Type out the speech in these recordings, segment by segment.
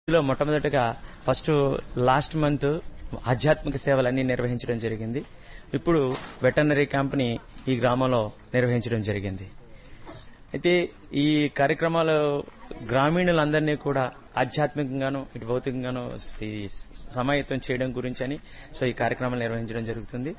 లో మొట్టమొదటిగా first last month ఆధ్యాత్మిక సేవలన్నీ నిర్వహించడం జరిగింది ఇప్పుడు వెటర్నరీ క్యాంప్ని ఈ గ్రామంలో నిర్వహించడం జరిగింది అయితే ఈ కార్యక్రమాలు గ్రామీణులందరినీ కూడా ఆధ్యాత్మికంగాను ఇటు భౌతికంగాను ఈ సమాయత్తం చేయడం గురించి అని సో ఈ కార్యక్రమాలు నిర్వహించడం జరుగుతుంది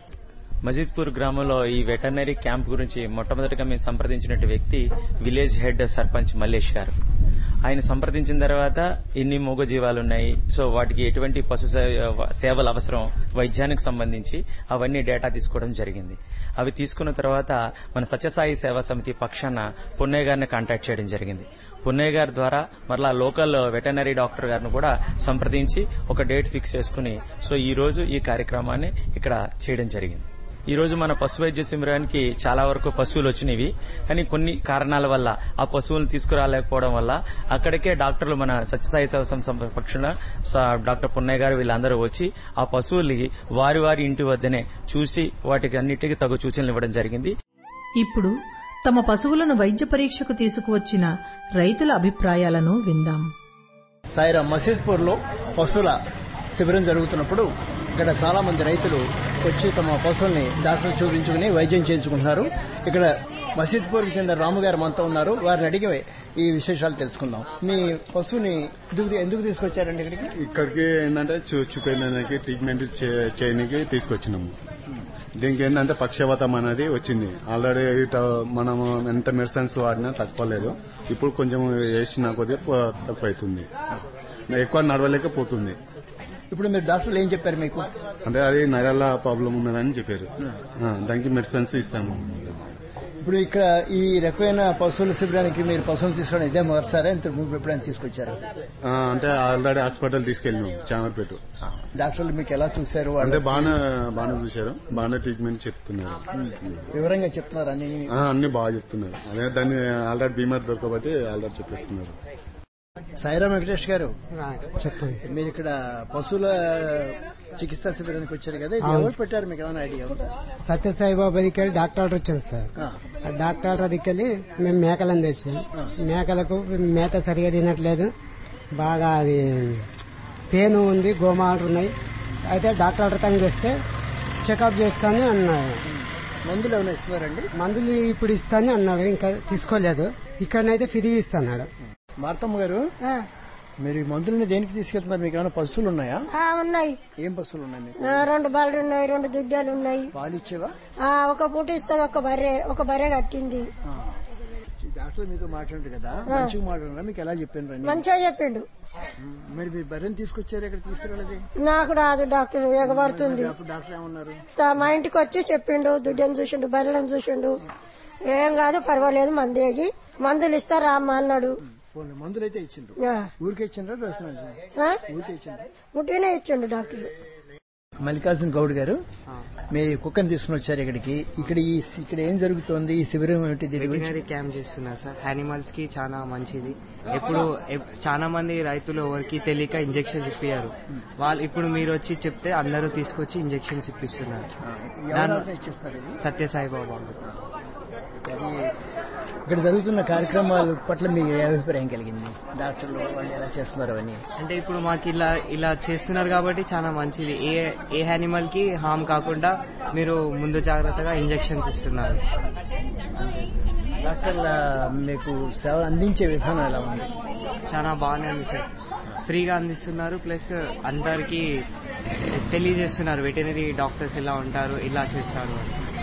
మజీద్పూర్ గ్రామంలో ఈ వెటర్నరీ క్యాంప్ గురించి మొట్టమొదటిగా మేము సంప్రదించినట్టు వ్యక్తి విలేజ్ హెడ్ సర్పంచ్ మల్లేష్ గారు ఆయన సంప్రదించిన తర్వాత ఎన్ని మూగజీవాలు ఉన్నాయి సో వాటికి ఎటువంటి పశు సే- సేవలు అవసరం వైద్యానికి సంబంధించి అవన్నీ డేటా తీసుకోవడం జరిగింది అవి తీసుకున్న తర్వాత మన సత్యసాయి సేవా సమితి పక్షాన పున్నయ్య గారిని కాంటాక్ట్ చేయడం జరిగింది పున్నయ్య గారి ద్వారా మరలా లోకల్ వెటర్నరీ డాక్టర్ గారిని కూడా సంప్రదించి ఒక డేట్ ఫిక్స్ చేసుకుని సో ఈ రోజు ఈ కార్యక్రమాన్ని ఇక్కడ చేయడం జరిగింది ఈ రోజు మన పశు వైద్య శిబిరానికి చాలా వరకు పశువులు వచ్చినవి కానీ కొన్ని కారణాల వల్ల ఆ పశువులను తీసుకురాలేకపోవడం వల్ల అక్కడికే డాక్టర్లు మన సత్యసాయి సేవ సంస్థ పక్షున స- డాక్టర్ పున్నయ్య గారు వీళ్ళందరూ వచ్చి ఆ పశువులకి వారి వారి ఇంటి వద్దనే చూసి వాటికి అన్నిటికీ తగు సూచనలు ఇవ్వడం జరిగింది ఇప్పుడు తమ పశువులను వైద్య పరీక్షకు తీసుకువచ్చిన రైతుల అభిప్రాయాలను విందాం సాయిరా మసీద్పూర్ లో పశువుల శిబిరం జరుగుతున్నప్పుడు ఇక్కడ చాలా మంది రైతులు వచ్చి తమ పశువుల్ని డాక్టర్ చూపించుకుని వైద్యం చేయించుకుంటున్నారు ఇక్కడ మసీద్పూర్కి చెందిన రాము గారు మనతో ఉన్నారు వారిని అడిగి ఈ విశేషాలు తెలుసుకుందాం మీ పశువుని ఎందుకు ఎందుకు తీసుకొచ్చారండి ఇక్కడికి ఇక్కడికి ఏంటంటే చూ- చూపించడానికి ట్రీట్మెంట్ చే- చేయడానికి తీసుకొచ్చినాము దీనికి ఏంటంటే పక్షవాతం అనేది వచ్చింది ఆల్రెడీ ఇట మనం ఎంత మెడిసిన్స్ వాడినా తక్కువలేదు ఇప్పుడు కొంచెం వేసిన కొద్దిగా ప- తక్కువ అవుతుంది ఎక్కువ నడవలేకపోతుంది ఇప్పుడు మీరు డాక్టర్లు ఏం చెప్పారు మీకు అంటే అది నరాల ప్రాబ్లం ఉన్నదని చెప్పారు ఆ, దానికి మెడిసిన్స్ ఇస్తాము ఇప్పుడు ఇక్కడ ఈ రకమైన పశువుల శిబిరానికి మీరు పశువులు తీసుకోవడం ఇదే మొదటిసారి ఇంత ముందు ఎప్పుడైనా తీసుకొచ్చారు ఆ, అంటే ఆల్రెడీ హాస్పిటల్ తీసుకెళ్ళినాం చామర్పేట డాక్టర్లు మీకు ఎలా చూశారు అంటే వాళ్ళు బాగానే బాగానే చూశారు బాగానే ట్రీట్మెంట్ చెప్తున్నారు వివరంగా చెప్తున్నారు అన్ని ఆ, అన్ని బాగా చెప్తున్నారు అదే దాన్ని ఆల్రెడీ బీమార్ దొరకబట్టి ఆల్రెడీ చెప్పేస్తున్నారు సాయిరామ్ వెంకటేష్ గారు చెప్పండి మీరు ఇక్కడ పశువుల చికిత్సా శిబిరానికి వచ్చారు కదా ఇది ఎవరు పెట్టారు మీకు ఏమైనా ఐడియా ఉందా సత్యసాయిబాబా దగ్గరికి వెళ్ళి డాక్టర్ వచ్చాను సార్ ఆ, ఆ డాక్టర్ దగ్గరికి వెళ్ళి మేము మేకలను తెచ్చాం ఆ. మేకలకు మేత సరిగా తినట్లేదు బాగా అది పేను ఉంది గోమాలు ఉన్నాయి అయితే డాక్టర్ తను చేస్తే చెకప్ చేస్తానని అన్నారు మందులు ఏమైనా ఇస్తున్నారండి మందులు ఇప్పుడు ఇస్తానని అన్నారు ఇంకా తీసుకోలేదు ఇక్కడనైతే ఫ్రీ ఇస్తున్నాడు మార్తమ్మ గారు ఆ, మీరు ఈ మందులని దేనికి తీసుకెళ్తున్నారు మీకు ఏమైనా పశువులు ఉన్నాయా ఆ, ఉన్నాయి ఏం పశువులు ఉన్నాయి మీకు ఆ, రెండు బర్రెలు ఉన్నాయి రెండు దుడ్డాలు ఉన్నాయి పాలు ఇచ్చేవా ఆ, ఒక పూట ఇస్తుంది ఒక బర్రె ఒక బర్రె కట్టింది ఆ. ఈ డాక్టర్ మీతో మాట్లాడారు కదా మంచిగా మాట్లాడారా మీకు ఎలా చెప్పాను రండి మంచిగా చెప్పిండు మరి మీ బర్రెని తీసుకొచ్చారు ఇక్కడ తీసుకురాలేదే నాకు రాదు డాక్టర్ ఎగబడుతుంది అప్పుడు డాక్టర్ ఏమన్నారు తా- మా ఇంటికి వచ్చి చెప్పిండు దుడ్డని చూసిండు బర్రెలను చూసిండు ఏం కాదు పర్వాలేదు మందేగి మందులు ఇస్తారా అమ్మ అన్నాడు పోనీ మందులు అయితే ఇచ్చిండ్రు ఆ, ఊరికే ఇచ్చిండ్రా దర్శనం ఆ? ఊరికే ఇచ్చిండ్రు ఉట్టినే ఇచ్చిండు డాక్టర్ మల్లికార్జున గౌడ్ గారు మీ కుక్కని తీసుకుని వచ్చారు ఇక్కడికి ఇక్కడ ఈ ఇక్కడ ఏం జరుగుతోంది ఈ శిబిరం ఏమిటి దీని గురించి వెటనరీ క్యాంప్ చేస్తున్నారు సార్ యానిమల్స్ కి చాలా మంచిది ఎప్పుడు ఎప్- చాలా మంది రైతులు ఎవరికి తెలియక ఇంజెక్షన్స్ ఇప్పారు వాళ్ళు ఇప్పుడు మీరు వచ్చి చెప్తే అందరూ తీసుకొచ్చి ఇంజెక్షన్స్ ఇప్పిస్తున్నారు ఎవరు ఇచ్చేస్తారు ఇది సత్యసాయి బాబా అది ఇక్కడ జరుగుతున్న కార్యక్రమాల పట్ల మీ అభిప్రాయం కలిగింది డాక్టర్లు వాళ్ళు ఎలా చేస్తున్నారు అని అంటే ఇప్పుడు మాకు ఇలా ఇలా చేస్తున్నారు కాబట్టి చాలా మంచిది ఏ ఏ యానిమల్ కి హామ్ కాకుండా మీరు ముందు జాగ్రత్తగా ఇంజెక్షన్స్ ఇస్తున్నారు డాక్టర్ల మీకు సేవ అందించే విధానం ఎలా ఉంది చాలా బాగానే ఉంది సార్ ఫ్రీగా అందిస్తున్నారు ప్లస్ అందరికి తెలియజేస్తున్నారు వెటనరీ డాక్టర్స్ ఎలా ఉంటారు ఇలా చేస్తారు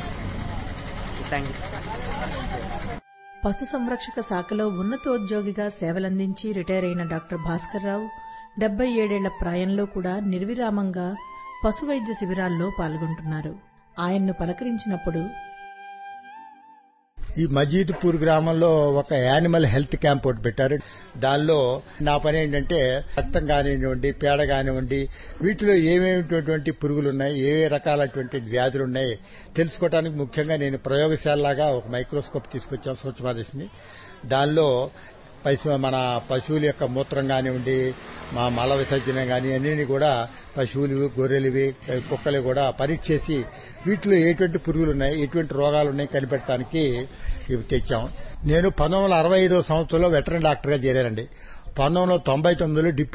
థ్యాంక్ యూ పశు సంరక్షక శాఖలో ఉన్నతోద్యోగిగా సేవలందించి రిటైర్ అయిన డాక్టర్ భాస్కర్ రావు డెబ్బై ఏడేళ్ల ప్రాయంలో కూడా నిర్విరామంగా పశు వైద్య శిబిరాల్లో పాల్గొంటున్నారు ఆయన్ను పలకరించినప్పుడు ఈ మజీద్పూర్ గ్రామంలో ఒక యానిమల్ హెల్త్ క్యాంప్ ఒకటి పెట్టారు దానిలో నా పని ఏంటంటే రక్తం కానివ్వండి పేడ కానివ్వండి వీటిలో ఏమేమిటువంటి పురుగులు ఉన్నాయి ఏ ఏ రకాలటువంటి వ్యాధులు ఉన్నాయి తెలుసుకోవడానికి ముఖ్యంగా నేను ప్రయోగశాలలాగా ఒక మైక్రోస్కోప్ తీసుకొచ్చాను సూక్ష్మదర్శిని దానిలో పశు మన పశువుల యొక్క మూత్రం కానివ్వండి మా మల విసర్జన కానీ అన్ని కూడా పశువులు గొర్రెలువి కుక్కలు కూడా పరీక్ష చేసి వీటిలో ఎటువంటి పురుగులు ఉన్నాయి ఎటువంటి రోగాలు ఉన్నాయి కనిపెట్టడానికి ఇవి తెచ్చాం నేను పంతొమ్మిది వందల అరవై ఐదో సంవత్సరంలో వెటరన్ డాక్టర్గా చేరానండి పంతొమ్మిది వందల తొంభై తొమ్మిదిలో